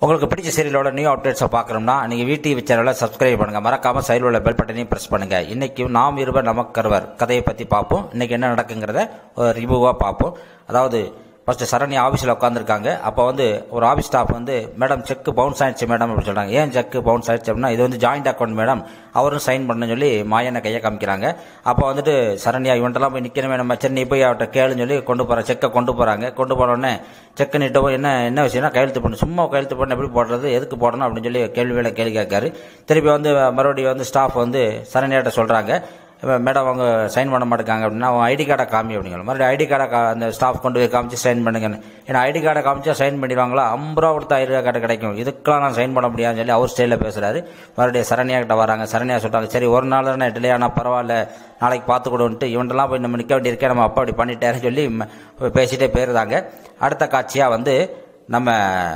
உங்களுக்கு பிடிச்ச சீரியலோட நியூ அப்டேட்ஸை பார்க்கணும்னா நீங்கள் வீட்டு சேனலை சப்ஸ்கிரைப் பண்ணுங்க மறக்காம சைடில் உள்ள பெல் பட்டனையும் பிரஸ் பண்ணுங்க இன்னைக்கு நாம் இருவர் நமக்கருவர் கதையை பற்றி பார்ப்போம் இன்னைக்கு என்ன நடக்குங்கிறத ரிவ்யூவாக பார்ப்போம் அதாவது ஃபர்ஸ்ட் சரண்யா ஆஃபீஸில் உட்காந்துருக்காங்க அப்போ வந்து ஒரு ஆஃபீஸ் ஸ்டாஃப் வந்து மேடம் செக் பவுன்ஸ் ஆயிடுச்சு மேடம் அப்படின்னு சொல்கிறாங்க ஏன் செக் பவுன்ஸ் ஆயிடுச்சு அப்படின்னா இது வந்து ஜாயிண்ட் அக்கௌண்ட் மேடம் அவரும் சைன் பண்ண சொல்லி மாயனை கையை காமிக்கிறாங்க அப்போ வந்துட்டு சரண்யா இவன்ட்டெல்லாம் போய் நிற்கணுமே நம்ம சரி நீ போய் அவர்கிட்ட கேளுன்னு சொல்லி கொண்டு போகிற செக்கை கொண்டு போகிறாங்க கொண்டு போன உடனே செக் நீட்டவோ என்ன என்ன விஷயம்னா கையெழுத்து பண்ணு சும்மா கையெழுத்து பண்ண எப்படி போடுறது எதுக்கு போடணும் அப்படின்னு சொல்லி கேள்வி வேலை கேள்வி கேட்காரு திருப்பி வந்து மறுபடியும் வந்து ஸ்டாஃப் வந்து சரண்யாட்ட சொல்கிறாங்க மேடம் அவங்க சைன் பண்ண மாட்டேங்காங்க அப்படின்னா அவங்க ஐடி கார்டை காமி அப்படிங்க மறுபடியும் ஐடி கார்டை கா அந்த ஸ்டாஃப் கொண்டு போய் காமிச்சு சைன் பண்ணுங்கன்னு ஏன்னா ஐடி கார்டை காமிச்சா சைன் பண்ணிடுவாங்களா ஐம்பது ரூபா கொடுத்தா ஐடி கார்டு கிடைக்கும் இதுக்கெல்லாம் நான் சைன் பண்ண முடியாதுன்னு சொல்லி அவர் ஸ்டைலில் பேசுறாரு மறுபடியும் சரண்யா கிட்ட வராங்க சரண்யா சொல்றாங்க சரி ஒரு நாள் தானே டிலே ஆனால் பரவாயில்ல நாளைக்கு பார்த்து கொடுன்ட்டு இவன்ட்டெல்லாம் போய் நம்ம நிற்க வேண்டியிருக்கே நம்ம அப்பா அப்படி பண்ணிட்டேன்னு சொல்லி ம- பேசிட்டே போயிருந்தாங்க அடுத்த காட்சியாக வந்து நம்ம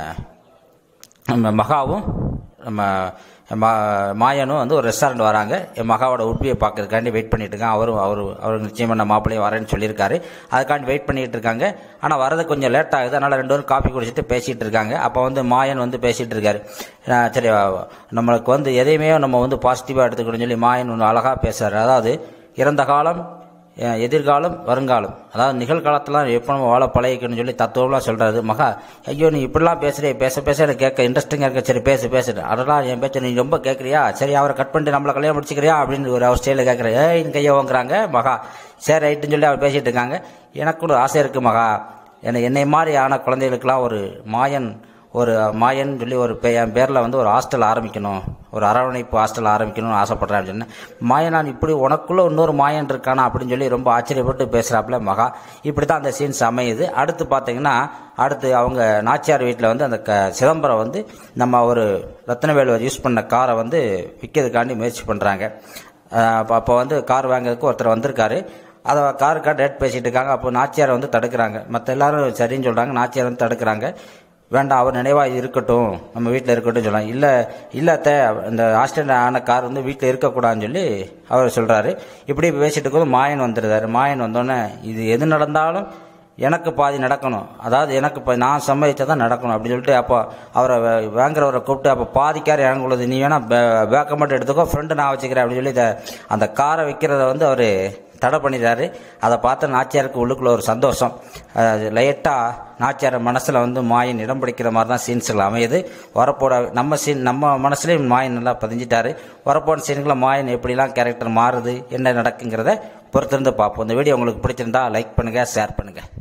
நம்ம மகாவும் நம்ம மா மாயனும் வந்து ஒரு ரெஸ்டாரண்ட் வராங்க என் மகாவோட உட்பியை பார்க்கறதுக்காண்டி வெயிட் பண்ணிட்டு இருக்காங்க அவரும் அவர் அவர் நிச்சயமாக நம்ம மாப்பிள்ளையும் வரேன்னு சொல்லியிருக்காரு அதுக்காண்டி வெயிட் பண்ணிட்டு இருக்காங்க ஆனால் வரது கொஞ்சம் லேட் ஆகுது அதனால ரெண்டு பேரும் காஃபி குடிச்சிட்டு பேசிட்டு இருக்காங்க அப்போ வந்து மாயன் வந்து பேசிட்டு இருக்காரு அஹ் சரி அஹ் நம்மளுக்கு வந்து எதையுமே நம்ம வந்து பாசிட்டிவாக எடுத்துக்கணும்னு சொல்லி மாயன் ஒன்று அழகாக பேசுறாரு அதாவது இறந்த காலம் அஹ் எதிர்காலம் வருங்காலம் அதாவது நிகழ்காலத்தில் எப்போ நம்ம வாழ பழகிக்கணும்னு சொல்லி தத்துவம்லாம் சொல்றாரு மகா ஐயோ நீ இப்படிலாம் பேசுறே பேச பேச எனக்கு கேட்க இன்ட்ரெஸ்டிங்காக இருக்க சரி பேசு பேசுட்டு அதெல்லாம் என் பேச்ச நீ ரொம்ப கேட்குறியா சரி அவரை கட் பண்ணிட்டு நம்மளை கல்யாணம் முடிச்சுக்கிறியா அப்படின்னு ஒரு அவர் ஸ்டைலில் கேட்குறேன் ஏய் கையை வாங்குறாங்க மகா சரி ரைட்டுன்னு சொல்லி அவர் பேசிட்டு இருக்காங்க எனக்கு ஒரு ஆசை இருக்கு மகா என்னை என்னை மாதிரி ஆன குழந்தைகளுக்கெல்லாம் ஒரு மாயன் ஒரு மாயன் சொல்லி ஒரு பே என் பேரில் வந்து ஒரு ஹாஸ்டல் ஆரம்பிக்கணும் ஒரு அரவணைப்பு ஹாஸ்டல் ஆரம்பிக்கணும்னு ஆசைப்படுறேன் அப்படின்னு சொன்னேன் மாயனான் இப்படி உனக்குள்ள இன்னொரு மாயன் இருக்கானா அப்படின்னு சொல்லி ரொம்ப ஆச்சரியப்பட்டு பேசுகிறாப்புல மகா இப்படி தான் அந்த சீன்ஸ் அமையுது அடுத்து பார்த்தீங்கன்னா அடுத்து அவங்க நாச்சியார் வீட்டில் வந்து அந்த க சிதம்பரம் வந்து நம்ம ஒரு ரத்னவேலு யூஸ் பண்ண காரை வந்து விற்கிறதுக்காண்டி முயற்சி பண்ணுறாங்க அப்போ வந்து கார் வாங்குறதுக்கு ஒருத்தர் வந்திருக்காரு அதை காருக்காக ரேட் பேசிட்டு இருக்காங்க அப்போ நாச்சியாரை வந்து தடுக்கிறாங்க மற்ற எல்லாரும் சரின்னு சொல்கிறாங்க நாச்சியார் வந்து தடுக்கிறாங்க வேண்டாம் அவர் நினைவாக இருக்கட்டும் நம்ம வீட்டில் இருக்கட்டும் சொல்லலாம் இல்லை இல்லை அத்தை இந்த ஆக்சிடென்ட் ஆன கார் வந்து வீட்டில் இருக்கக்கூடாதுன்னு சொல்லி அவர் சொல்கிறாரு இப்படி பேசிட்டு இருக்கும்போது மாயன் வந்துடுறாரு மாயன் வந்தோடனே இது எது நடந்தாலும் எனக்கு பாதி நடக்கணும் அதாவது எனக்கு இப்போ நான் சம்மதிச்சா தான் நடக்கணும் அப்படின்னு சொல்லிட்டு அப்போ அவரை வே- வாங்குறவரை கூப்பிட்டு அப்போ பாதிக்கார் இறங்குள்ளது நீ வேணா பேக்கை மட்டும் எடுத்துக்கோ ஃப்ரெண்டு நான் வச்சுக்கிறேன் அப்படின்னு சொல்லி இத- அந்த காரை விற்கிறத வந்து அவர் தடை பண்ணிடுறாரு அதை பார்த்து நாச்சியாருக்கு உள்ளுக்குள்ள ஒரு சந்தோஷம் லைட்டாக நாச்சியார் மனசில் வந்து மாயன் இடம் பிடிக்கிற மாதிரி தான் சீன்ஸ்கள் அமையுது வரப்போட நம்ம சீன் நம்ம மனசுலேயும் மாயன் நல்லா பதிஞ்சிட்டாரு வரப்போன சீன்களை மாயன் எப்படிலாம் கேரக்டர் மாறுது என்ன நடக்குங்கிறத பொறுத்திருந்து பார்ப்போம் இந்த வீடியோ உங்களுக்கு பிடிச்சிருந்தா லைக் பண்ணுங்கள் ஷேர் பண்ணுங்கள்